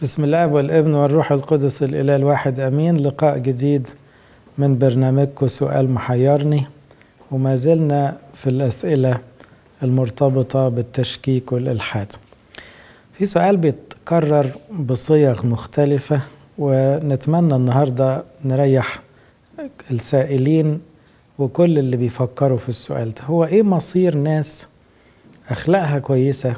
بسم الله والابن والروح القدس الإله الواحد أمين لقاء جديد من برنامجكم سؤال محيرني وما زلنا في الأسئلة المرتبطة بالتشكيك والإلحاد في سؤال بيتكرر بصيغ مختلفة ونتمنى النهاردة نريح السائلين وكل اللي بيفكروا في السؤال ده هو ايه مصير ناس اخلاقها كويسة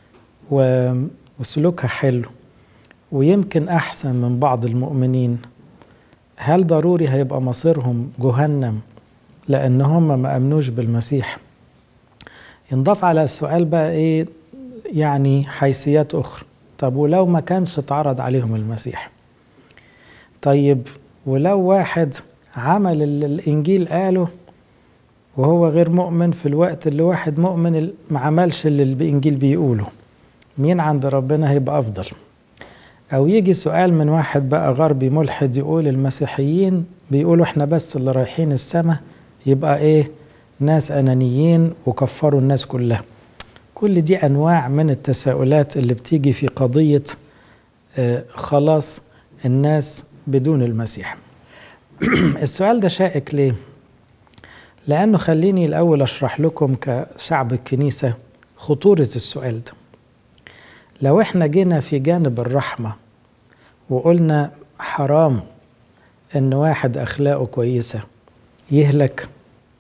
وسلوكها حلو ويمكن احسن من بعض المؤمنين هل ضروري هيبقى مصيرهم جهنم لان هم ما امنوش بالمسيح ينضاف على السؤال بقى ايه يعني حيثيات اخرى طب ولو ما كانش اتعرض عليهم المسيح طيب ولو واحد عمل اللي الانجيل قاله وهو غير مؤمن في الوقت اللي واحد مؤمن ما عملش اللي الانجيل بيقوله مين عند ربنا هيبقى افضل او يجي سؤال من واحد بقى غربي ملحد يقول المسيحيين بيقولوا احنا بس اللي رايحين السماء يبقى ايه ناس انانيين وكفروا الناس كلها كل دي انواع من التساؤلات اللي بتيجي في قضيه آه خلاص الناس بدون المسيح السؤال ده شائك ليه لانه خليني الاول اشرح لكم كشعب الكنيسه خطوره السؤال ده لو احنا جينا في جانب الرحمه وقلنا حرام ان واحد اخلاقه كويسه يهلك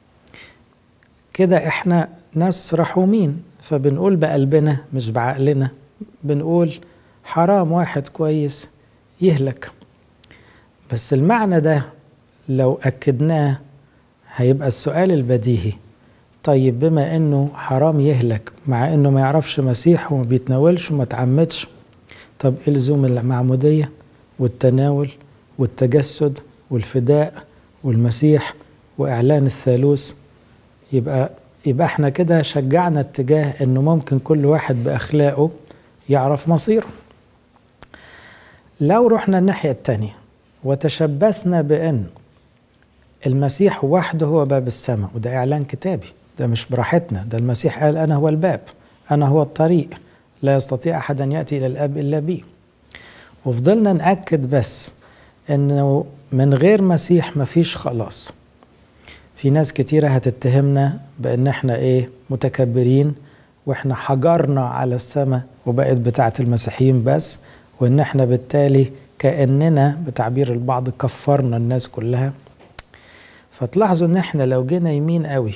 كده احنا ناس رحومين فبنقول بقلبنا مش بعقلنا بنقول حرام واحد كويس يهلك بس المعنى ده لو أكدناه هيبقى السؤال البديهي طيب بما انه حرام يهلك مع انه ما يعرفش مسيح وما بيتناولش وما تعمدش طب ايه لزوم المعموديه والتناول والتجسد والفداء والمسيح واعلان الثالوث يبقى يبقى احنا كده شجعنا اتجاه انه ممكن كل واحد باخلاقه يعرف مصيره لو رحنا الناحيه التانيه وتشبثنا بان المسيح وحده هو باب السماء وده اعلان كتابي ده مش براحتنا ده المسيح قال انا هو الباب انا هو الطريق لا يستطيع احد ان ياتي الى الاب الا بي وفضلنا ناكد بس انه من غير مسيح مفيش خلاص في ناس كتيرة هتتهمنا بان احنا ايه متكبرين واحنا حجرنا على السماء وبقت بتاعة المسيحيين بس وان احنا بالتالي كأننا بتعبير البعض كفرنا الناس كلها فتلاحظوا ان احنا لو جينا يمين قوي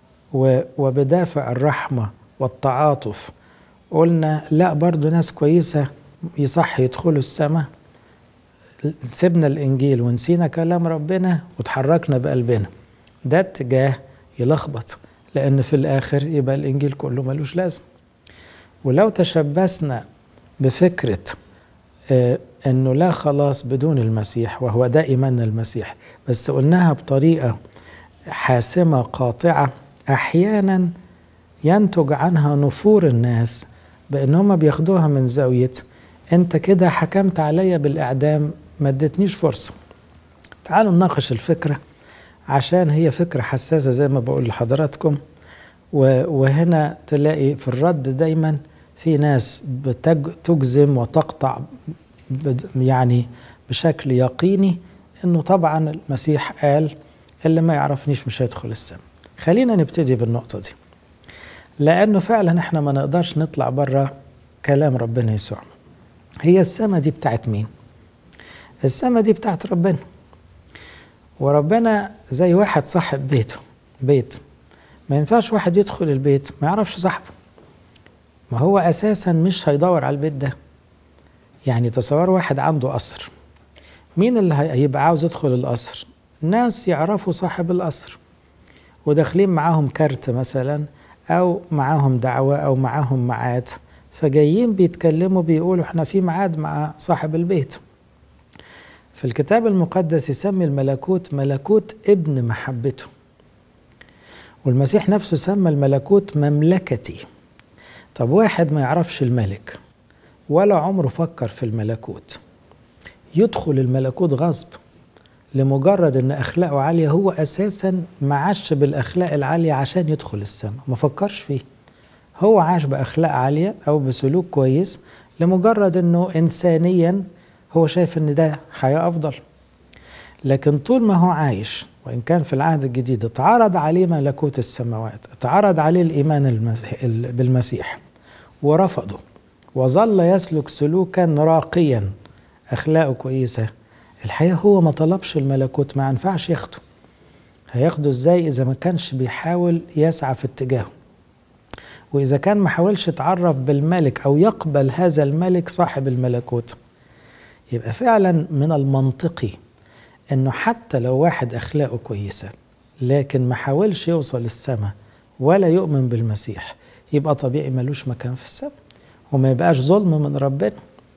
وبدافع الرحمة والتعاطف قلنا لا برضو ناس كويسة يصح يدخلوا السماء سيبنا الإنجيل ونسينا كلام ربنا وتحركنا بقلبنا ده اتجاه يلخبط لأن في الآخر يبقى الإنجيل كله ملوش لازم ولو تشبثنا بفكرة آه انه لا خلاص بدون المسيح وهو ده ايماننا المسيح بس قلناها بطريقه حاسمه قاطعه احيانا ينتج عنها نفور الناس بان هم بياخدوها من زاويه انت كده حكمت عليا بالاعدام ما ادتنيش فرصه تعالوا نناقش الفكره عشان هي فكره حساسه زي ما بقول لحضراتكم وهنا تلاقي في الرد دايما في ناس بتجزم وتقطع يعني بشكل يقيني انه طبعا المسيح قال اللي ما يعرفنيش مش هيدخل السماء خلينا نبتدي بالنقطة دي لأنه فعلا احنا ما نقدرش نطلع بره كلام ربنا يسوع هي السماء دي بتاعت مين السماء دي بتاعت ربنا وربنا زي واحد صاحب بيته بيت ما ينفعش واحد يدخل البيت ما يعرفش صاحبه ما هو أساسا مش هيدور على البيت ده يعني تصور واحد عنده قصر مين اللي هيبقى عاوز يدخل القصر ناس يعرفوا صاحب القصر وداخلين معاهم كارت مثلا او معاهم دعوة او معاهم ميعاد فجايين بيتكلموا بيقولوا احنا في ميعاد مع صاحب البيت في الكتاب المقدس يسمي الملكوت ملكوت ابن محبته والمسيح نفسه سمى الملكوت مملكتي طب واحد ما يعرفش الملك ولا عمره فكر في الملكوت يدخل الملكوت غصب لمجرد ان اخلاقه عاليه هو اساسا ما عاش بالاخلاق العاليه عشان يدخل السماء ما فكرش فيه هو عاش باخلاق عاليه او بسلوك كويس لمجرد انه انسانيا هو شايف ان ده حياه افضل لكن طول ما هو عايش وان كان في العهد الجديد اتعرض عليه ملكوت السماوات اتعرض عليه الايمان بالمسيح ورفضه وظل يسلك سلوكا راقيا اخلاقه كويسه الحقيقه هو ما طلبش الملكوت ما ينفعش ياخده هياخده ازاي اذا ما كانش بيحاول يسعى في اتجاهه واذا كان ما حاولش يتعرف بالملك او يقبل هذا الملك صاحب الملكوت يبقى فعلا من المنطقي انه حتى لو واحد اخلاقه كويسه لكن ما حاولش يوصل السماء ولا يؤمن بالمسيح يبقى طبيعي ملوش مكان في السماء وما يبقاش ظلم من ربنا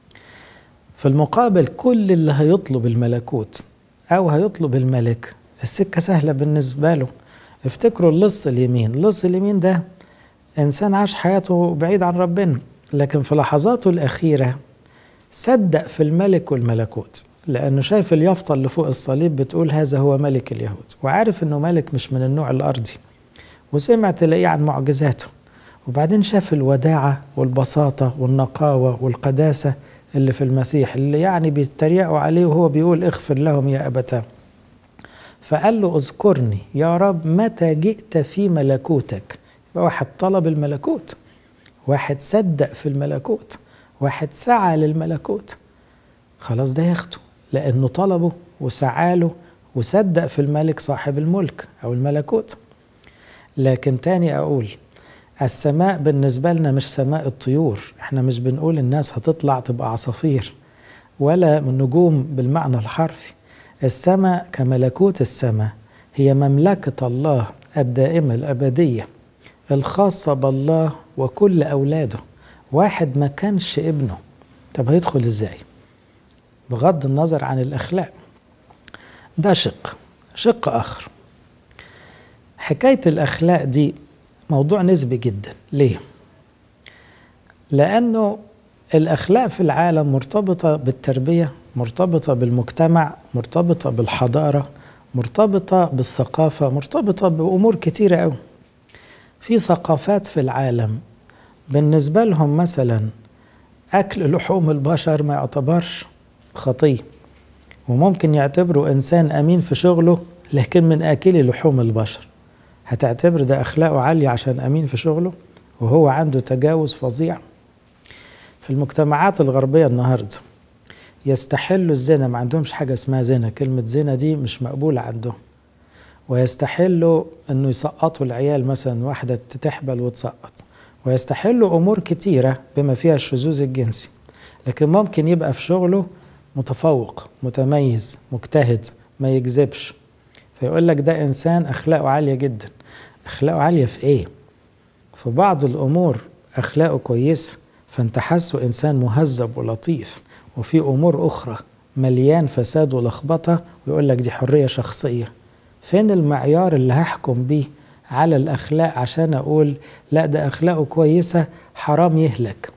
في المقابل كل اللي هيطلب الملكوت او هيطلب الملك السكه سهله بالنسبه له افتكروا اللص اليمين اللص اليمين ده انسان عاش حياته بعيد عن ربنا لكن في لحظاته الاخيره صدق في الملك والملكوت لانه شايف اليافطه اللي فوق الصليب بتقول هذا هو ملك اليهود وعارف انه ملك مش من النوع الارضي وسمع تلاقيه عن معجزاته وبعدين شاف الوداعه والبساطه والنقاوه والقداسه اللي في المسيح اللي يعني بيتريقوا عليه وهو بيقول اغفر لهم يا ابتاه فقال له اذكرني يا رب متى جئت في ملكوتك يبقى واحد طلب الملكوت واحد صدق في الملكوت واحد سعى للملكوت خلاص ده ياخده لانه طلبه وسعى له وصدق في الملك صاحب الملك او الملكوت لكن تاني اقول السماء بالنسبة لنا مش سماء الطيور احنا مش بنقول الناس هتطلع تبقى عصافير ولا من نجوم بالمعنى الحرفي السماء كملكوت السماء هي مملكة الله الدائمة الأبدية الخاصة بالله وكل أولاده واحد ما كانش ابنه طب هيدخل ازاي بغض النظر عن الأخلاق ده شق شق آخر حكاية الأخلاق دي موضوع نسبي جدا ليه؟ لأنه الأخلاق في العالم مرتبطة بالتربية مرتبطة بالمجتمع مرتبطة بالحضارة مرتبطة بالثقافة مرتبطة بأمور كتيرة أوي في ثقافات في العالم بالنسبة لهم مثلا أكل لحوم البشر ما يعتبرش خطية وممكن يعتبروا إنسان أمين في شغله لكن من آكلي لحوم البشر هتعتبر ده أخلاقه عالية عشان أمين في شغله وهو عنده تجاوز فظيع في المجتمعات الغربية النهاردة يستحلوا الزنا ما عندهمش حاجة اسمها زنا كلمة زنا دي مش مقبولة عندهم ويستحلوا انه يسقطوا العيال مثلا واحدة تحبل وتسقط ويستحلوا امور كتيرة بما فيها الشذوذ الجنسي لكن ممكن يبقى في شغله متفوق متميز مجتهد ما يكذبش فيقول لك ده انسان اخلاقه عالية جدا اخلاقه عالية في ايه في بعض الامور اخلاقه كويسة فانت حاسه انسان مهذب ولطيف وفي امور اخرى مليان فساد ولخبطه ويقول لك دي حريه شخصيه فين المعيار اللي هحكم بيه على الاخلاق عشان اقول لا ده اخلاقه كويسه حرام يهلك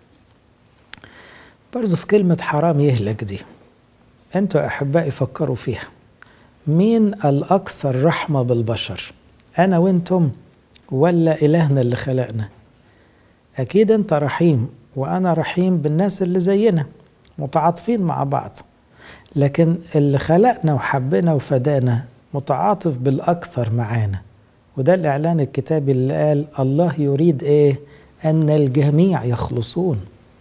برضو في كلمه حرام يهلك دي انتوا احبائي فكروا فيها مين الاكثر رحمه بالبشر انا وانتم ولا الهنا اللي خلقنا اكيد انت رحيم وانا رحيم بالناس اللي زينا متعاطفين مع بعض لكن اللي خلقنا وحبنا وفدانا متعاطف بالاكثر معانا وده الاعلان الكتابي اللي قال الله يريد ايه ان الجميع يخلصون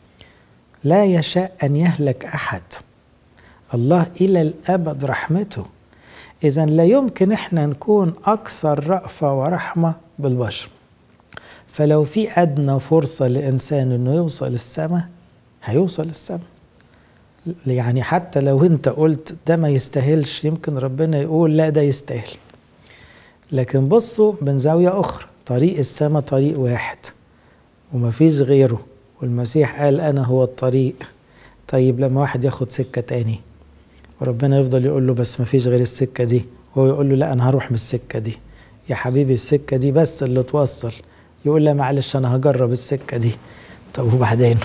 لا يشاء ان يهلك احد الله الى الابد رحمته اذا لا يمكن احنا نكون اكثر رأفه ورحمه بالبشر فلو في ادنى فرصه لانسان انه يوصل السماء هيوصل السماء يعني حتى لو انت قلت ده ما يستاهلش يمكن ربنا يقول لا ده يستاهل لكن بصوا من زاوية أخرى طريق السماء طريق واحد ومفيش غيره والمسيح قال أنا هو الطريق طيب لما واحد ياخد سكة تاني وربنا يفضل يقول له بس مفيش غير السكة دي وهو يقول له لا أنا هروح من السكة دي يا حبيبي السكة دي بس اللي توصل يقول لا معلش أنا هجرب السكة دي طب وبعدين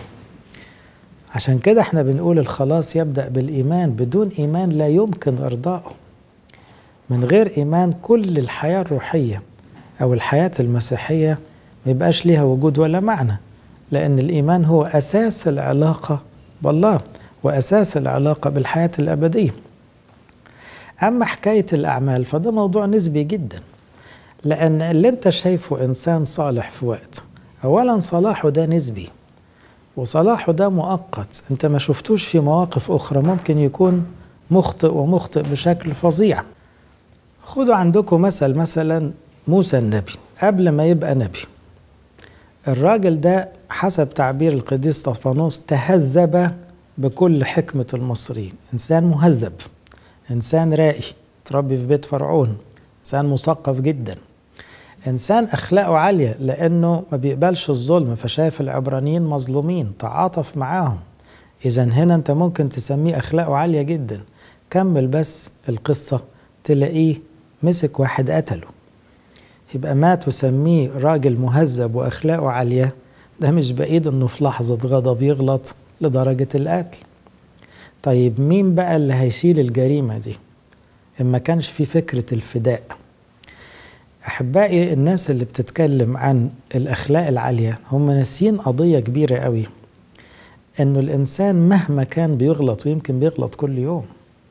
عشان كده احنا بنقول الخلاص يبدأ بالإيمان بدون إيمان لا يمكن إرضائه من غير إيمان كل الحياة الروحية أو الحياة المسيحية ما يبقاش ليها وجود ولا معنى لأن الإيمان هو أساس العلاقة بالله وأساس العلاقة بالحياة الأبدية أما حكاية الأعمال فده موضوع نسبي جدا لأن اللي أنت شايفه إنسان صالح في وقت أولا صلاحه ده نسبي وصلاحه ده مؤقت أنت ما شفتوش في مواقف أخرى ممكن يكون مخطئ ومخطئ بشكل فظيع خدوا عندكم مثل مثلا موسى النبي قبل ما يبقى نبي الراجل ده حسب تعبير القديس طفانوس تهذب بكل حكمة المصريين إنسان مهذب إنسان رائي تربي في بيت فرعون إنسان مثقف جدا إنسان أخلاقه عالية لأنه ما بيقبلش الظلم فشايف العبرانيين مظلومين تعاطف معاهم إذا هنا أنت ممكن تسميه أخلاقه عالية جدا كمل بس القصة تلاقيه مسك واحد قتله يبقى ما تسميه راجل مهذب وأخلاقه عالية ده مش بعيد إنه في لحظة غضب يغلط لدرجة القتل طيب مين بقى اللي هيشيل الجريمة دي إما كانش في فكرة الفداء أحبائي الناس اللي بتتكلم عن الأخلاق العالية هم ناسيين قضية كبيرة قوي إنه الإنسان مهما كان بيغلط ويمكن بيغلط كل يوم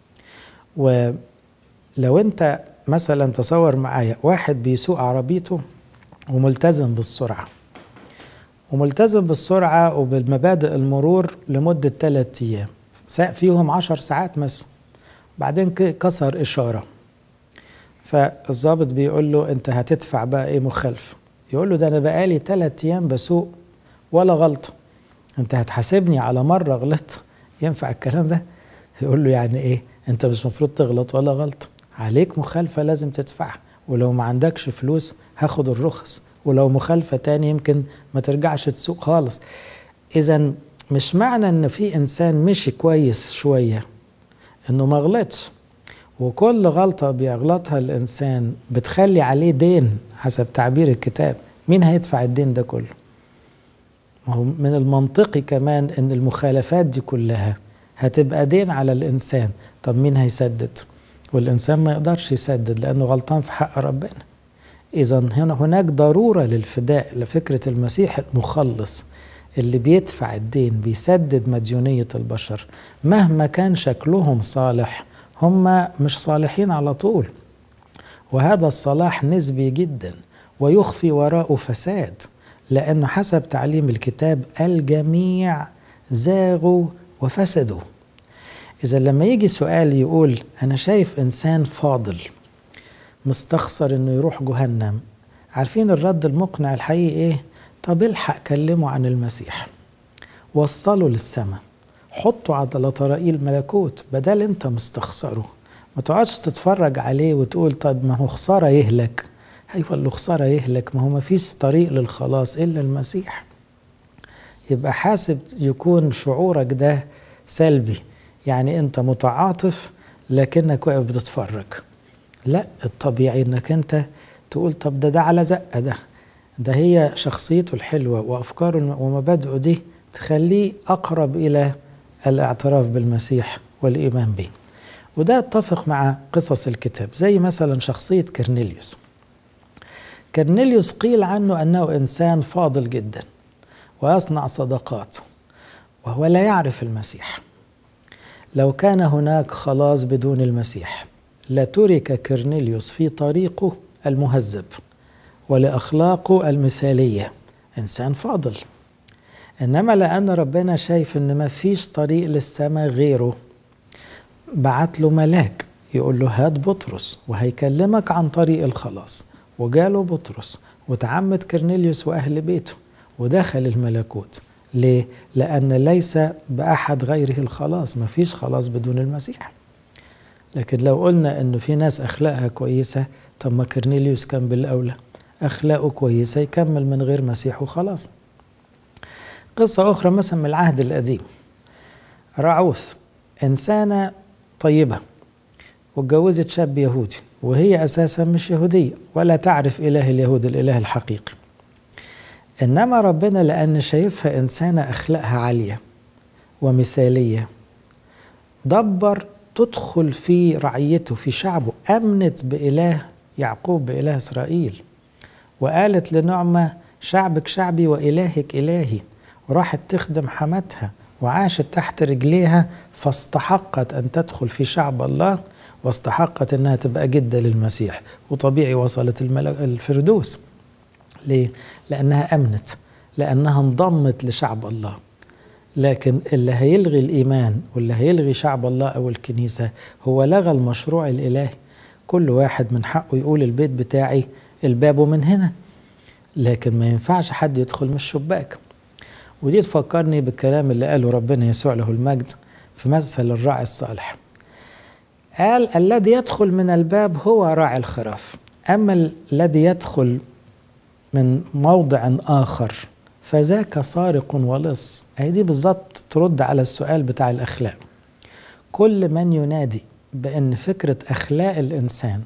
ولو أنت مثلا تصور معايا واحد بيسوق عربيته وملتزم بالسرعة وملتزم بالسرعة وبالمبادئ المرور لمدة ثلاثة أيام ساق فيهم عشر ساعات مثلا بعدين كسر إشارة فالظابط بيقول له أنت هتدفع بقى إيه مخالفة يقول له ده أنا بقالي ثلاثة أيام بسوق ولا غلطة أنت هتحاسبني على مرة غلطت ينفع الكلام ده يقول له يعني إيه أنت مش مفروض تغلط ولا غلطة عليك مخالفة لازم تدفعها ولو ما عندكش فلوس هاخد الرخص ولو مخالفة تاني يمكن ما ترجعش تسوق خالص إذا مش معنى إن في إنسان مشي كويس شوية إنه ما غلطش وكل غلطة بيغلطها الإنسان بتخلي عليه دين حسب تعبير الكتاب مين هيدفع الدين ده كله ما هو من المنطقي كمان إن المخالفات دي كلها هتبقى دين على الإنسان طب مين هيسدد والإنسان ما يقدرش يسدد لأنه غلطان في حق ربنا إذا هنا هناك ضرورة للفداء لفكرة المسيح المخلص اللي بيدفع الدين بيسدد مديونية البشر مهما كان شكلهم صالح هم مش صالحين على طول وهذا الصلاح نسبي جدا ويخفي وراءه فساد لأنه حسب تعليم الكتاب الجميع زاغوا وفسدوا إذا لما يجي سؤال يقول أنا شايف إنسان فاضل مستخسر إنه يروح جهنم عارفين الرد المقنع الحقيقي إيه؟ طب الحق كلمه عن المسيح وصله للسماء حطه على طرائق الملكوت بدل أنت مستخسره ما تقعدش تتفرج عليه وتقول طب ما هو خسارة يهلك أيوة اللي خسارة يهلك ما هو ما فيش طريق للخلاص إلا المسيح يبقى حاسب يكون شعورك ده سلبي يعني انت متعاطف لكنك واقف بتتفرج لا الطبيعي انك انت تقول طب ده ده على زقه ده ده هي شخصيته الحلوه وافكاره ومبادئه دي تخليه اقرب الى الاعتراف بالمسيح والايمان به وده اتفق مع قصص الكتاب زي مثلا شخصيه كرنيليوس كرنيليوس قيل عنه انه انسان فاضل جدا ويصنع صدقات وهو لا يعرف المسيح لو كان هناك خلاص بدون المسيح لترك كرنيليوس في طريقه المهذب ولاخلاقه المثاليه انسان فاضل انما لان ربنا شايف ان ما فيش طريق للسماء غيره بعت له ملاك يقول له هات بطرس وهيكلمك عن طريق الخلاص وجاله بطرس وتعمد كرنيليوس واهل بيته ودخل الملكوت ليه؟ لأن ليس بأحد غيره الخلاص ما فيش خلاص بدون المسيح لكن لو قلنا أنه في ناس أخلاقها كويسة طب ما كرنيليوس كان بالأولى أخلاقه كويسة يكمل من غير مسيح وخلاص قصة أخرى مثلا من العهد القديم رعوث إنسانة طيبة واتجوزت شاب يهودي وهي أساسا مش يهودية ولا تعرف إله اليهود الإله الحقيقي انما ربنا لان شايفها انسانه اخلاقها عاليه ومثاليه دبر تدخل في رعيته في شعبه امنت باله يعقوب باله اسرائيل وقالت لنعمه شعبك شعبي والهك الهي وراحت تخدم حماتها وعاشت تحت رجليها فاستحقت أن تدخل في شعب الله واستحقت أنها تبقى جدة للمسيح وطبيعي وصلت الفردوس ليه؟ لأنها أمنت لأنها انضمت لشعب الله لكن اللي هيلغي الإيمان واللي هيلغي شعب الله أو الكنيسة هو لغى المشروع الإلهي كل واحد من حقه يقول البيت بتاعي الباب من هنا لكن ما ينفعش حد يدخل من الشباك ودي تفكرني بالكلام اللي قاله ربنا يسوع له المجد في مثل الراعي الصالح قال الذي يدخل من الباب هو راعي الخراف أما الذي يدخل من موضع آخر فذاك سارق ولص هي دي بالظبط ترد على السؤال بتاع الأخلاق كل من ينادي بأن فكرة أخلاق الإنسان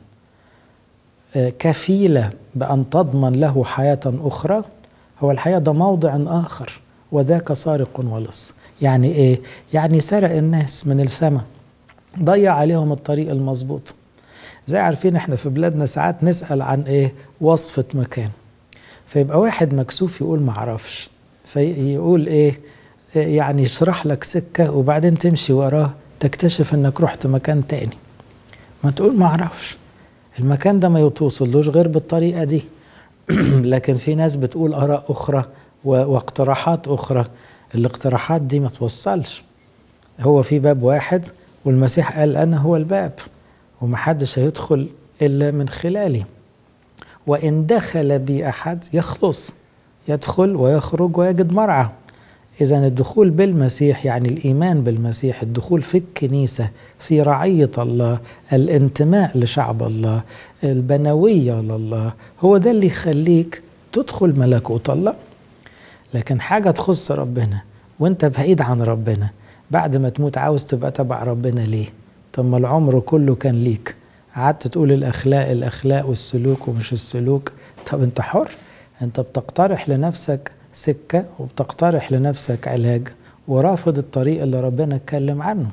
كفيلة بأن تضمن له حياة أخرى هو الحقيقة ده موضع آخر وذاك سارق ولص يعني إيه؟ يعني سرق الناس من السماء ضيع عليهم الطريق المظبوط زي عارفين احنا في بلادنا ساعات نسأل عن ايه وصفة مكان فيبقى واحد مكسوف يقول معرفش فيقول ايه يعني يشرح لك سكة وبعدين تمشي وراه تكتشف انك رحت مكان تاني ما تقول معرفش المكان ده ما يتوصلوش غير بالطريقة دي لكن في ناس بتقول آراء أخرى واقتراحات أخرى الاقتراحات دي ما توصلش هو في باب واحد والمسيح قال أنا هو الباب ومحدش هيدخل إلا من خلالي وإن دخل بي أحد يخلص يدخل ويخرج ويجد مرعى إذا الدخول بالمسيح يعني الإيمان بالمسيح الدخول في الكنيسة في رعية الله الانتماء لشعب الله البنوية لله هو ده اللي يخليك تدخل ملكوت الله لكن حاجة تخص ربنا وانت بعيد عن ربنا بعد ما تموت عاوز تبقى تبع ربنا ليه طب ما العمر كله كان ليك قعدت تقول الأخلاق الأخلاق والسلوك ومش السلوك طب انت حر انت بتقترح لنفسك سكة وبتقترح لنفسك علاج ورافض الطريق اللي ربنا اتكلم عنه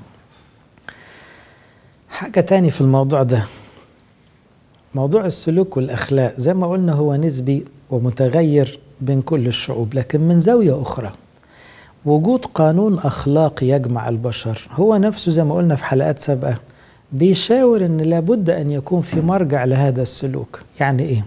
حاجة تاني في الموضوع ده موضوع السلوك والأخلاق زي ما قلنا هو نسبي ومتغير بين كل الشعوب لكن من زاوية أخرى وجود قانون أخلاقي يجمع البشر هو نفسه زي ما قلنا في حلقات سابقة بيشاور أن لابد أن يكون في مرجع لهذا السلوك يعني إيه؟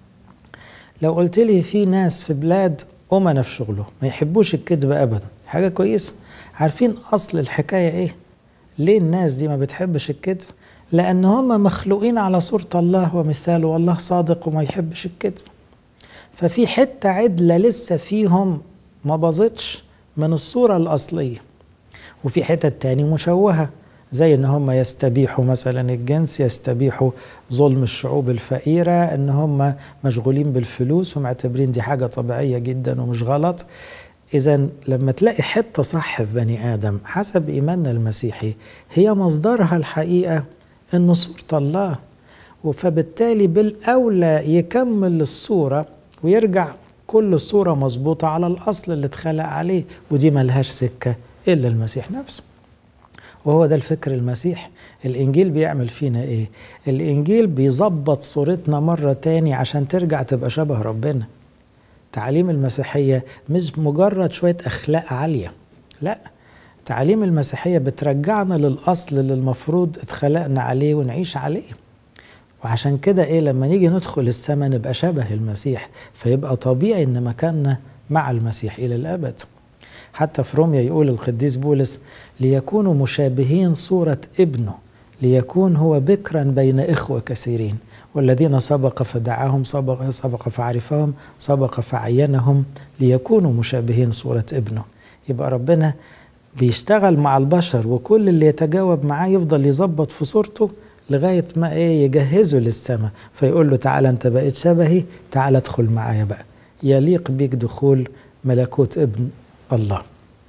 لو قلت لي في ناس في بلاد أمنا في شغله ما يحبوش الكذب أبدا حاجة كويسة عارفين أصل الحكاية إيه؟ ليه الناس دي ما بتحبش الكذب؟ لأن هم مخلوقين على صورة الله ومثاله والله صادق وما يحبش الكذب ففي حتة عدلة لسه فيهم ما باظتش من الصورة الأصلية وفي حتة تاني مشوهة زي ان هم يستبيحوا مثلا الجنس يستبيحوا ظلم الشعوب الفقيرة ان هم مشغولين بالفلوس ومعتبرين دي حاجة طبيعية جدا ومش غلط اذا لما تلاقي حتة صح في بني ادم حسب ايماننا المسيحي هي مصدرها الحقيقة انه صورة الله فبالتالي بالاولى يكمل الصورة ويرجع كل الصورة مظبوطة على الأصل اللي اتخلق عليه ودي ملهاش سكة إلا المسيح نفسه وهو ده الفكر المسيح الإنجيل بيعمل فينا إيه؟ الإنجيل بيظبط صورتنا مرة تاني عشان ترجع تبقى شبه ربنا تعاليم المسيحية مش مجرد شوية أخلاق عالية لا تعاليم المسيحية بترجعنا للأصل اللي المفروض اتخلقنا عليه ونعيش عليه وعشان كده ايه لما نيجي ندخل السماء نبقى شبه المسيح فيبقى طبيعي ان مكاننا مع المسيح الى الابد حتى في روميا يقول القديس بولس ليكونوا مشابهين صورة ابنه ليكون هو بكرا بين إخوة كثيرين والذين سبق فدعاهم سبق, سبق فعرفهم سبق فعينهم ليكونوا مشابهين صورة ابنه يبقى ربنا بيشتغل مع البشر وكل اللي يتجاوب معاه يفضل يظبط في صورته لغاية ما ايه يجهزه للسماء فيقول له تعالى انت بقيت شبهي تعالى ادخل معايا بقى يليق بيك دخول ملكوت ابن الله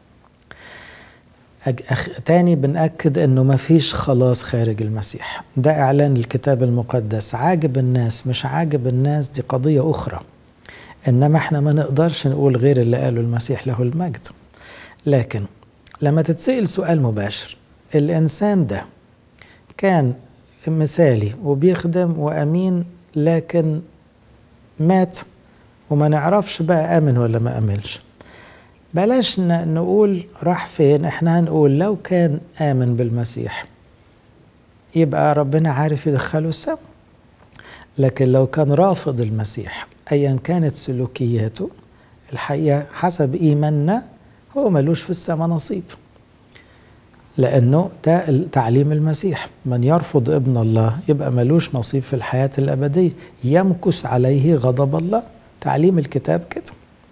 أخ... تاني بنأكد انه مفيش خلاص خارج المسيح ده اعلان الكتاب المقدس عاجب الناس مش عاجب الناس دي قضية اخرى انما احنا ما نقدرش نقول غير اللي قاله المسيح له المجد لكن لما تتسأل سؤال مباشر الانسان ده كان مثالي وبيخدم وامين لكن مات وما نعرفش بقى امن ولا ما امنش بلاش نقول راح فين احنا هنقول لو كان آمن بالمسيح يبقى ربنا عارف يدخله السماء لكن لو كان رافض المسيح ايا كانت سلوكياته الحقيقه حسب ايماننا هو ملوش في السماء نصيب لانه ده تعليم المسيح من يرفض ابن الله يبقى ملوش نصيب في الحياه الابديه يمكث عليه غضب الله تعليم الكتاب كده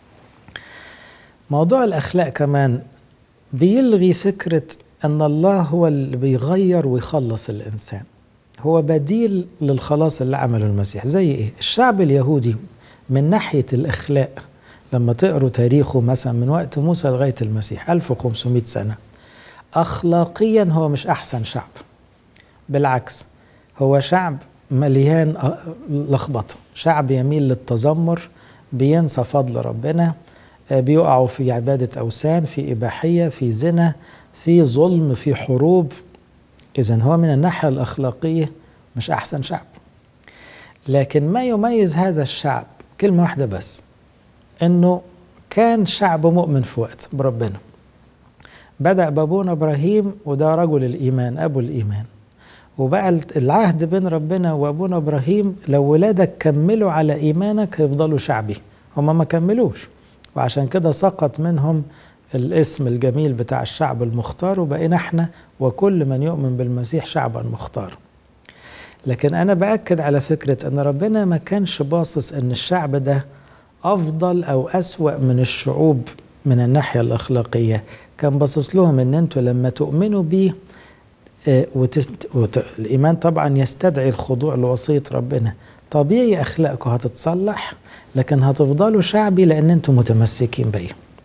موضوع الاخلاق كمان بيلغي فكره ان الله هو اللي بيغير ويخلص الانسان هو بديل للخلاص اللي عمله المسيح زي ايه الشعب اليهودي من ناحيه الاخلاق لما تقروا تاريخه مثلا من وقت موسى لغايه المسيح 1500 سنه اخلاقيا هو مش احسن شعب بالعكس هو شعب مليان لخبطه شعب يميل للتذمر بينسى فضل ربنا بيقعوا في عباده اوثان في اباحيه في زنا في ظلم في حروب إذا هو من الناحية الأخلاقية مش أحسن شعب لكن ما يميز هذا الشعب كلمة واحدة بس إنه كان شعب مؤمن في وقت بربنا بدأ بابونا إبراهيم وده رجل الإيمان أبو الإيمان وبقى العهد بين ربنا وأبونا إبراهيم لو ولادك كملوا على إيمانك هيفضلوا شعبي هما ما كملوش وعشان كده سقط منهم الاسم الجميل بتاع الشعب المختار وبقينا احنا وكل من يؤمن بالمسيح شعبا مختار لكن انا باكد على فكره ان ربنا ما كانش باصص ان الشعب ده افضل او اسوا من الشعوب من الناحيه الاخلاقيه كان باصص لهم ان انتوا لما تؤمنوا بيه وت... وت... الايمان طبعا يستدعي الخضوع لوصيه ربنا طبيعي اخلاقكم هتتصلح لكن هتفضلوا شعبي لان انتم متمسكين بيه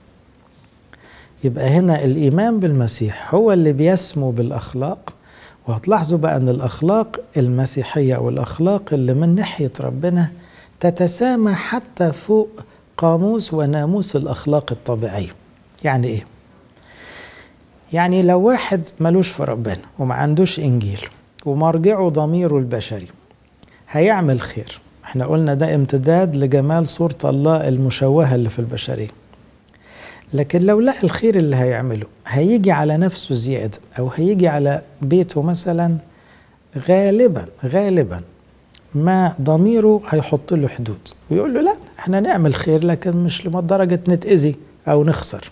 يبقى هنا الإيمان بالمسيح هو اللي بيسمو بالأخلاق وهتلاحظوا بقى أن الأخلاق المسيحية أو الأخلاق اللي من ناحية ربنا تتسامى حتى فوق قاموس وناموس الأخلاق الطبيعية يعني إيه؟ يعني لو واحد ملوش في ربنا وما عندوش إنجيل ومرجعه ضميره البشري هيعمل خير احنا قلنا ده امتداد لجمال صورة الله المشوهة اللي في البشرية لكن لو لقى الخير اللي هيعمله هيجي على نفسه زيادة أو هيجي على بيته مثلا غالبا غالبا ما ضميره هيحط له حدود ويقول له لا احنا نعمل خير لكن مش لدرجة نتأذي أو نخسر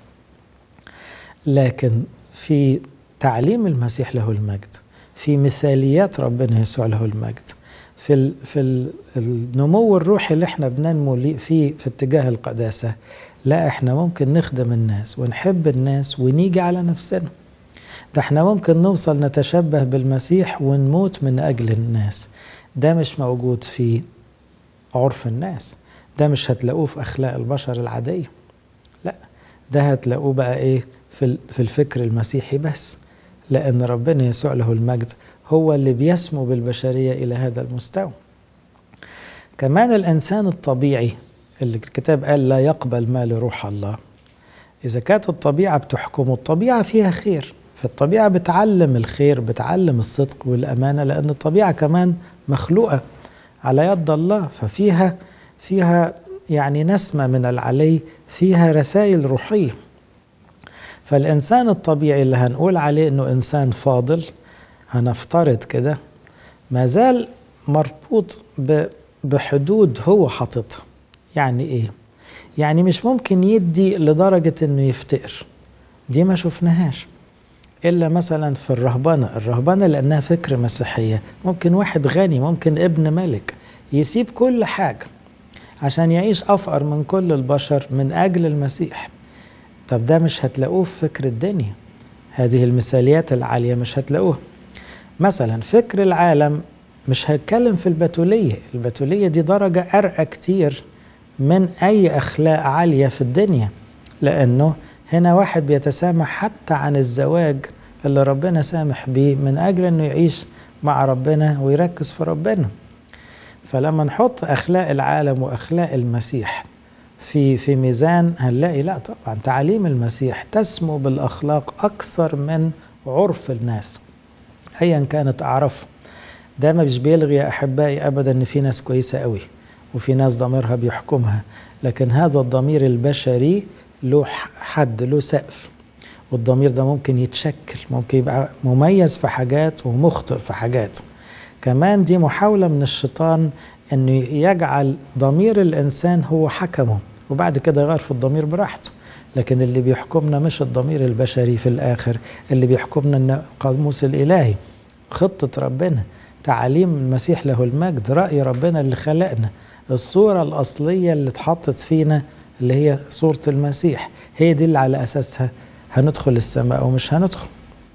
لكن في تعليم المسيح له المجد في مثاليات ربنا يسوع له المجد في ال في النمو الروحي اللي احنا بننمو فيه في اتجاه القداسه لا احنا ممكن نخدم الناس ونحب الناس ونيجي على نفسنا ده احنا ممكن نوصل نتشبه بالمسيح ونموت من اجل الناس ده مش موجود في عرف الناس ده مش هتلاقوه في اخلاق البشر العاديه لا ده هتلاقوه بقى ايه في في الفكر المسيحي بس لان ربنا يسوع له المجد هو اللي بيسمو بالبشريه الى هذا المستوى كمان الانسان الطبيعي اللي الكتاب قال لا يقبل ما لروح الله إذا كانت الطبيعة بتحكمه الطبيعة فيها خير فالطبيعة بتعلم الخير بتعلم الصدق والأمانة لأن الطبيعة كمان مخلوقة على يد الله ففيها فيها يعني نسمة من العلي فيها رسائل روحية فالإنسان الطبيعي اللي هنقول عليه إنه إنسان فاضل هنفترض كده ما زال مربوط بحدود هو حاططها يعني ايه يعني مش ممكن يدي لدرجة انه يفتقر دي ما شفناهاش الا مثلا في الرهبنة الرهبنة لانها فكر مسيحية ممكن واحد غني ممكن ابن ملك يسيب كل حاجة عشان يعيش افقر من كل البشر من اجل المسيح طب ده مش هتلاقوه في فكر الدنيا هذه المثاليات العالية مش هتلاقوها مثلا فكر العالم مش هيتكلم في البتولية البتولية دي درجة أرقى كتير من أي أخلاق عالية في الدنيا لأنه هنا واحد بيتسامح حتى عن الزواج اللي ربنا سامح بيه من أجل أنه يعيش مع ربنا ويركز في ربنا فلما نحط أخلاق العالم وأخلاق المسيح في في ميزان هنلاقي لا طبعا تعاليم المسيح تسمو بالأخلاق أكثر من عرف الناس أيا كانت أعرف ده مش بيلغي يا أحبائي أبدا إن في ناس كويسة قوي وفي ناس ضميرها بيحكمها لكن هذا الضمير البشري له حد له سقف والضمير ده ممكن يتشكل ممكن يبقى مميز في حاجات ومخطئ في حاجات كمان دي محاولة من الشيطان انه يجعل ضمير الانسان هو حكمه وبعد كده يغير في الضمير براحته لكن اللي بيحكمنا مش الضمير البشري في الاخر اللي بيحكمنا القاموس الالهي خطة ربنا تعاليم المسيح له المجد رأي ربنا اللي خلقنا الصورة الأصلية اللي اتحطت فينا اللي هي صورة المسيح هي دي اللي على أساسها هندخل السماء ومش هندخل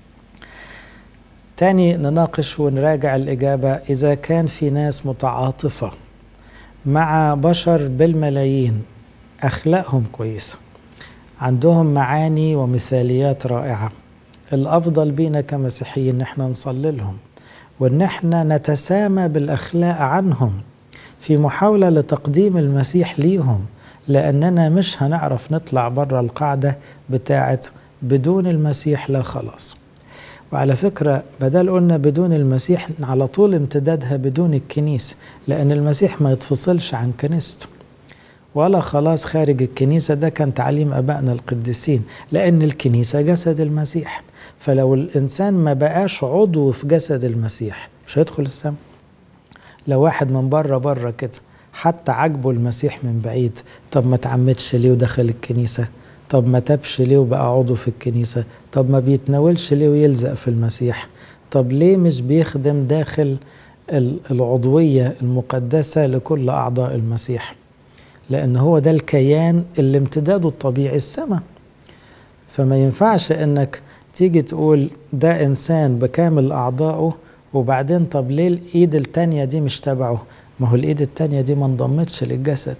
تاني نناقش ونراجع الإجابة إذا كان في ناس متعاطفة مع بشر بالملايين أخلاقهم كويسة عندهم معاني ومثاليات رائعة الأفضل بينا كمسيحيين إن احنا نصلي لهم وإن احنا نتسامى بالأخلاق عنهم في محاولة لتقديم المسيح ليهم لأننا مش هنعرف نطلع بره القاعدة بتاعت بدون المسيح لا خلاص وعلى فكرة بدل قلنا بدون المسيح على طول امتدادها بدون الكنيسة لأن المسيح ما يتفصلش عن كنيسته ولا خلاص خارج الكنيسة ده كان تعليم أبائنا القديسين لأن الكنيسة جسد المسيح فلو الإنسان ما بقاش عضو في جسد المسيح مش هيدخل السماء لو واحد من بره بره كده حتى عجبه المسيح من بعيد طب ما تعمدش ليه ودخل الكنيسة طب ما تبش ليه وبقى عضو في الكنيسة طب ما بيتناولش ليه ويلزق في المسيح طب ليه مش بيخدم داخل العضوية المقدسة لكل أعضاء المسيح لأن هو ده الكيان اللي امتداده الطبيعي السماء فما ينفعش انك تيجي تقول ده انسان بكامل اعضائه وبعدين طب ليه الايد التانية دي مش تبعه ما هو الايد التانية دي ما انضمتش للجسد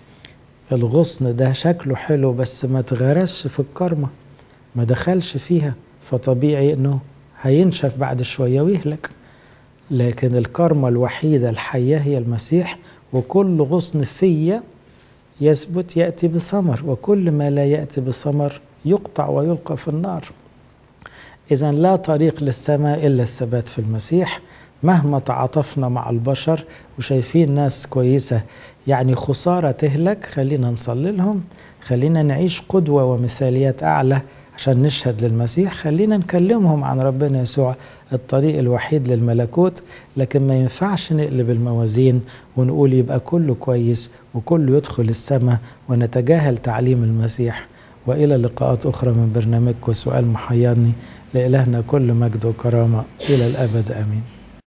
الغصن ده شكله حلو بس ما تغرسش في الكرمة ما دخلش فيها فطبيعي انه هينشف بعد شوية ويهلك لكن الكرمة الوحيدة الحية هي المسيح وكل غصن فيا يثبت يأتي بثمر وكل ما لا يأتي بثمر يقطع ويلقى في النار إذا لا طريق للسماء إلا الثبات في المسيح مهما تعاطفنا مع البشر وشايفين ناس كويسة يعني خسارة تهلك خلينا نصلي لهم خلينا نعيش قدوة ومثاليات أعلى عشان نشهد للمسيح خلينا نكلمهم عن ربنا يسوع الطريق الوحيد للملكوت لكن ما ينفعش نقلب الموازين ونقول يبقى كله كويس وكله يدخل السماء ونتجاهل تعليم المسيح وإلى لقاءات أخرى من برنامجكم سؤال محيرني لإلهنا كل مجد وكرامة إلى الأبد آمين